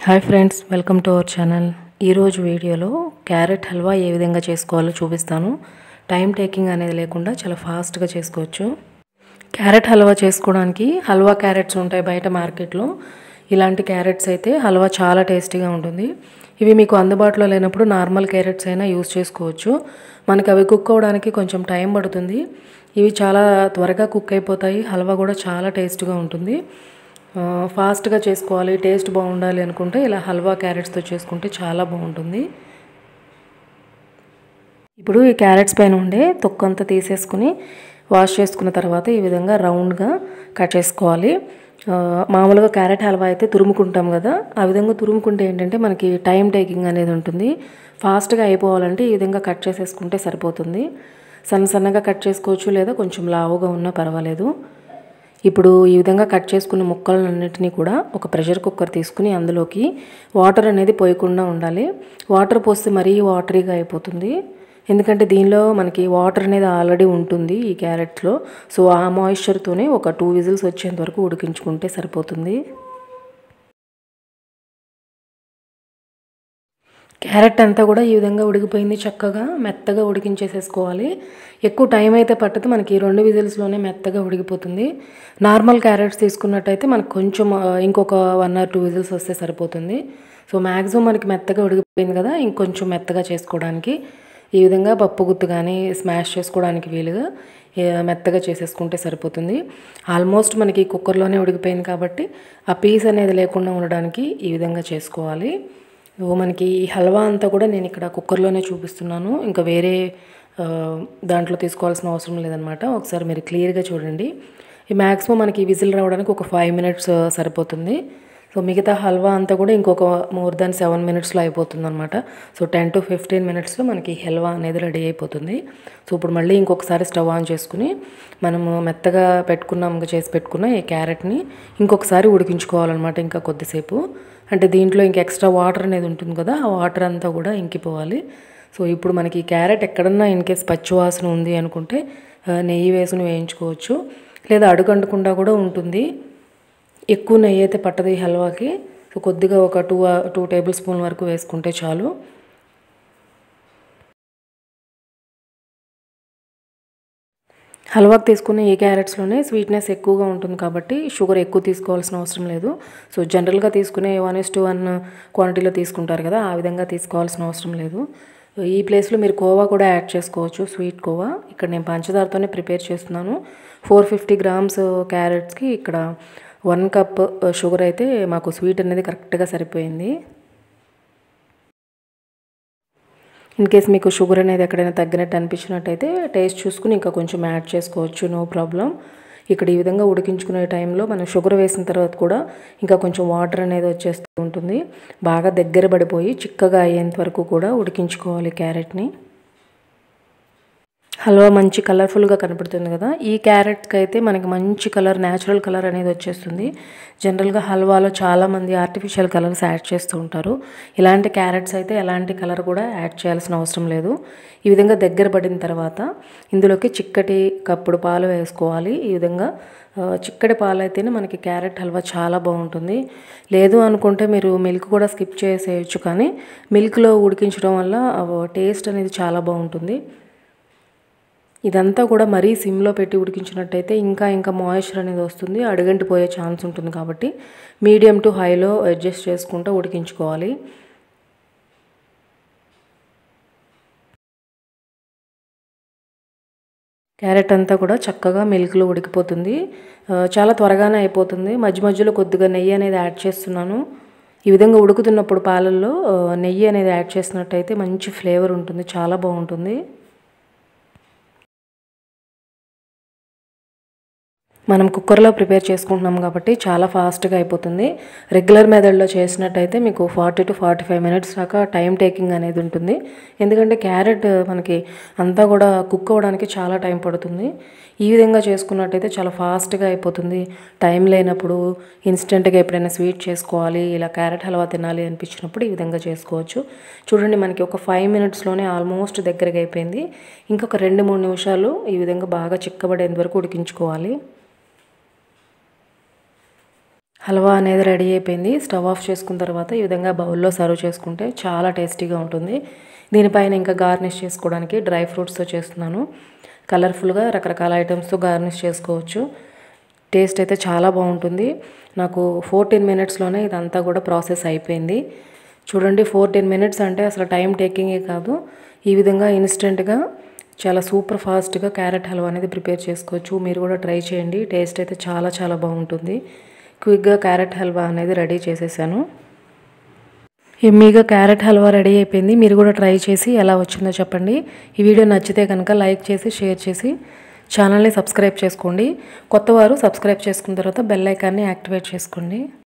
hi friends welcome to our channel ఈరోజు వీడియోలో carrot halwa ఏ విధంగా చేసుకోవాలో చూపిస్తాను టైం టేకింగ్ అనేది లేకుండా చాలా ఫాస్ట్గా చేసుకోవచ్చు క్యారెట్ హల్వా చేసుకోవడానికి హల్వా క్యారెట్స్ ఉంటాయి బయట మార్కెట్లో ఇలాంటి క్యారెట్స్ అయితే హల్వా చాలా టేస్టీగా ఉంటుంది ఇవి మీకు అందుబాటులో లేనప్పుడు నార్మల్ క్యారెట్స్ అయినా యూస్ చేసుకోవచ్చు మనకి అవి కుక్ అవ్వడానికి కొంచెం టైం పడుతుంది ఇవి చాలా త్వరగా కుక్ అయిపోతాయి హల్వా కూడా చాలా టేస్ట్గా ఉంటుంది ఆ, ఫాస్ట్గా చేసుకోవాలి టేస్ట్ బాగుండాలి అనుకుంటే ఇలా హల్వా క్యారెట్స్తో చేసుకుంటే చాలా బాగుంటుంది ఇప్పుడు ఈ క్యారెట్స్ పైన ఉండే తొక్కంతా తీసేసుకుని వాష్ చేసుకున్న తర్వాత ఈ విధంగా రౌండ్గా కట్ చేసుకోవాలి ఆ, మామూలుగా క్యారెట్ హల్వా అయితే తురుముకుంటాం కదా ఆ విధంగా తురుముకుంటే ఏంటంటే మనకి టైం టేకింగ్ అనేది ఉంటుంది ఫాస్ట్గా అయిపోవాలంటే ఈ విధంగా కట్ చేసేసుకుంటే సరిపోతుంది సన్న సన్నగా కట్ చేసుకోవచ్చు లేదా కొంచెం లావుగా ఉన్నా పర్వాలేదు ఇప్పుడు ఈ విధంగా కట్ చేసుకున్న ముక్కలన్నింటినీ కూడా ఒక ప్రెషర్ కుక్కర్ తీసుకుని అందులోకి వాటర్ అనేది పోయకుండా ఉండాలి వాటర్ పోస్తే మరీ వాటరీగా అయిపోతుంది ఎందుకంటే దీనిలో మనకి వాటర్ అనేది ఆల్రెడీ ఉంటుంది ఈ క్యారెట్లో సో ఆ మాయిశ్చర్తోనే ఒక టూ విజిల్స్ వచ్చేంత వరకు ఉడికించుకుంటే సరిపోతుంది క్యారెట్ అంతా కూడా ఈ విధంగా ఉడికిపోయింది చక్కగా మెత్తగా ఉడికించేసేసుకోవాలి ఎక్కువ టైం అయితే పట్టదు మనకి రెండు విజిల్స్లోనే మెత్తగా ఉడికిపోతుంది నార్మల్ క్యారెట్స్ తీసుకున్నట్టయితే మనకు కొంచెం ఆ, ఇంకొక వన్ ఆర్ టూ విజిల్స్ వస్తే సరిపోతుంది సో మ్యాక్సిమం మనకి మెత్తగా ఉడికిపోయింది కదా ఇంకొంచెం మెత్తగా చేసుకోవడానికి ఈ విధంగా పప్పు గుత్తు కానీ స్మాష్ చేసుకోవడానికి వీలుగా ఏ, మెత్తగా చేసేసుకుంటే సరిపోతుంది ఆల్మోస్ట్ మనకి కుక్కర్లోనే ఉడికిపోయింది కాబట్టి ఆ పీస్ అనేది లేకుండా ఉండడానికి ఈ విధంగా చేసుకోవాలి ఓ మనకి ఈ హల్వా అంతా కూడా నేను ఇక్కడ కుక్కర్లోనే చూపిస్తున్నాను ఇంకా వేరే ఆ, దాంట్లో తీసుకోవాల్సిన అవసరం లేదనమాట ఒకసారి మీరు క్లియర్గా చూడండి ఈ మ్యాక్సిమం మనకి విజిల్ రావడానికి ఒక ఫైవ్ మినిట్స్ సరిపోతుంది సో మిగతా హల్వా అంతా కూడా ఇంకొక మోర్ దాన్ సెవెన్ మినిట్స్లో అయిపోతుంది అనమాట సో టెన్ టు ఫిఫ్టీన్ మినిట్స్లో మనకి హల్వా అనేది రెడీ అయిపోతుంది సో ఇప్పుడు మళ్ళీ ఇంకొకసారి స్టవ్ ఆన్ చేసుకుని మనము మెత్తగా పెట్టుకున్నాం చేసి పెట్టుకున్న ఈ క్యారెట్ని ఇంకొకసారి ఉడికించుకోవాలన్నమాట ఇంకా కొద్దిసేపు అంటే దీంట్లో ఇంక ఎక్స్ట్రా వాటర్ అనేది ఉంటుంది కదా ఆ వాటర్ అంతా కూడా ఇంకిపోవాలి సో ఇప్పుడు మనకి ఈ క్యారెట్ ఎక్కడన్నా ఇన్ కేస్ పచ్చివాసన ఉంది అనుకుంటే ఆ, నెయ్యి వేసుకుని వేయించుకోవచ్చు లేదా అడుగంటకుండా కూడా ఉంటుంది ఎక్కువ నెయ్యి అయితే పట్టదు ఈ హల్వాకి సో కొద్దిగా ఒక టూ టూ టేబుల్ స్పూన్ వరకు వేసుకుంటే చాలు హల్వాకి తీసుకునే ఈ క్యారెట్స్లోనే స్వీట్నెస్ ఎక్కువగా ఉంటుంది కాబట్టి షుగర్ ఎక్కువ తీసుకోవాల్సిన అవసరం లేదు సో జనరల్గా తీసుకునే వన్ ఇస్ టు వన్ క్వాంటిటీలో తీసుకుంటారు కదా ఆ విధంగా తీసుకోవాల్సిన అవసరం లేదు ఈ ప్లేస్లో మీరు కోవా కూడా యాడ్ చేసుకోవచ్చు స్వీట్ కోవా ఇక్కడ నేను పంచదారతోనే ప్రిపేర్ చేస్తున్నాను ఫోర్ ఫిఫ్టీ గ్రామ్స్ క్యారెట్స్కి ఇక్కడ వన్ కప్ షుగర్ అయితే మాకు స్వీట్ అనేది కరెక్ట్గా సరిపోయింది ఇన్ కేస్ మీకు షుగర్ అనేది ఎక్కడైనా తగ్గినట్టు అనిపించినట్టయితే టేస్ట్ చూసుకుని ఇంకా కొంచెం యాడ్ చేసుకోవచ్చు నో ప్రాబ్లం ఇక్కడ ఈ విధంగా ఉడికించుకునే టైంలో మనం షుగర్ వేసిన తర్వాత కూడా ఇంకా కొంచెం వాటర్ అనేది వచ్చేస్తూ ఉంటుంది బాగా దగ్గర పడిపోయి చిక్కగా అయ్యేంత వరకు కూడా ఉడికించుకోవాలి క్యారెట్ని హల్వా మంచి కలర్ఫుల్గా కనపడుతుంది కదా ఈ క్యారెట్కి అయితే మనకి మంచి కలర్ న్యాచురల్ కలర్ అనేది వచ్చేస్తుంది జనరల్గా హల్వాలో చాలామంది ఆర్టిఫిషియల్ కలర్స్ యాడ్ చేస్తూ ఉంటారు ఇలాంటి క్యారెట్స్ అయితే ఎలాంటి కలర్ కూడా యాడ్ చేయాల్సిన అవసరం లేదు ఈ విధంగా దగ్గర పడిన తర్వాత ఇందులోకి చిక్కటి కప్పుడు పాలు వేసుకోవాలి ఈ విధంగా ఆ, చిక్కటి పాలు అయితేనే మనకి క్యారెట్ హల్వా చాలా బాగుంటుంది లేదు అనుకుంటే మీరు మిల్క్ కూడా స్కిప్ చేసేయచ్చు కానీ మిల్క్లో ఉడికించడం వల్ల టేస్ట్ అనేది చాలా బాగుంటుంది ఇదంతా కూడా మరీ సిమ్లో పెట్టి ఉడికించినట్టయితే ఇంకా ఇంకా మాయిశ్చర్ అనేది వస్తుంది అడుగంటి పోయే ఛాన్స్ ఉంటుంది కాబట్టి మీడియం టు హైలో అడ్జస్ట్ చేసుకుంటూ ఉడికించుకోవాలి క్యారెట్ అంతా కూడా చక్కగా మిల్క్లో ఉడికిపోతుంది ఆ, చాలా త్వరగానే అయిపోతుంది మధ్య మధ్యలో కొద్దిగా నెయ్యి అనేది యాడ్ చేస్తున్నాను ఈ విధంగా ఉడుకుతున్నప్పుడు పాలల్లో ఆ, నెయ్యి అనేది యాడ్ చేసినట్టయితే మంచి ఫ్లేవర్ ఉంటుంది చాలా బాగుంటుంది మనం కుక్కర్లో ప్రిపేర్ చేసుకుంటున్నాం కాబట్టి చాలా ఫాస్ట్గా అయిపోతుంది రెగ్యులర్ మెథడ్లో చేసినట్టయితే మీకు forty to forty five minutes దాకా టైం టేకింగ్ అనేది ఉంటుంది ఎందుకంటే క్యారెట్ మనకి అంతా కూడా కుక్ అవ్వడానికి చాలా టైం పడుతుంది ఈ విధంగా చేసుకున్నట్టయితే చాలా ఫాస్ట్గా అయిపోతుంది టైం లేనప్పుడు ఇన్స్టెంట్గా ఎప్పుడైనా స్వీట్ చేసుకోవాలి ఇలా క్యారెట్ హల్వా తినాలి అనిపించినప్పుడు ఈ విధంగా చేసుకోవచ్చు చూడండి మనకి ఒక ఫైవ్ మినిట్స్లోనే ఆల్మోస్ట్ దగ్గరగా అయిపోయింది ఇంకొక రెండు మూడు నిమిషాలు ఈ విధంగా బాగా చిక్కబడేంత వరకు ఉడికించుకోవాలి హల్వా అనేది రెడీ అయిపోయింది స్టవ్ ఆఫ్ చేసుకున్న తర్వాత ఈ విధంగా బౌల్లో సర్వ్ చేసుకుంటే చాలా టేస్టీగా ఉంటుంది దీనిపైన ఇంకా గార్నిష్ చేసుకోవడానికి డ్రై ఫ్రూట్స్తో చేస్తున్నాను కలర్ఫుల్గా రకరకాల ఐటమ్స్తో గార్నిష్ చేసుకోవచ్చు టేస్ట్ అయితే చాలా బాగుంటుంది నాకు ఫోర్టీన్ మినిట్స్లోనే ఇదంతా కూడా ప్రాసెస్ అయిపోయింది చూడండి ఫోర్టీన్ మినిట్స్ అంటే అసలు టైం టేకింగే కాదు ఈ విధంగా ఇన్స్టెంట్గా చాలా సూపర్ ఫాస్ట్గా క్యారెట్ హల్వా అనేది ప్రిపేర్ చేసుకోవచ్చు మీరు కూడా ట్రై చేయండి టేస్ట్ అయితే చాలా చాలా బాగుంటుంది క్విక్గా క్యారెట్ హల్వా అనేది రెడీ చేసేసాను ఎమ్మీగా క్యారెట్ హల్వా రెడీ అయిపోయింది మీరు కూడా ట్రై చేసి ఎలా వచ్చిందో చెప్పండి ఈ వీడియో నచ్చితే కనుక లైక్ చేసి షేర్ చేసి ఛానల్ని సబ్స్క్రైబ్ చేసుకోండి కొత్తవారు సబ్స్క్రైబ్ చేసుకున్న తర్వాత బెల్ ఐకాన్ని యాక్టివేట్ చేసుకోండి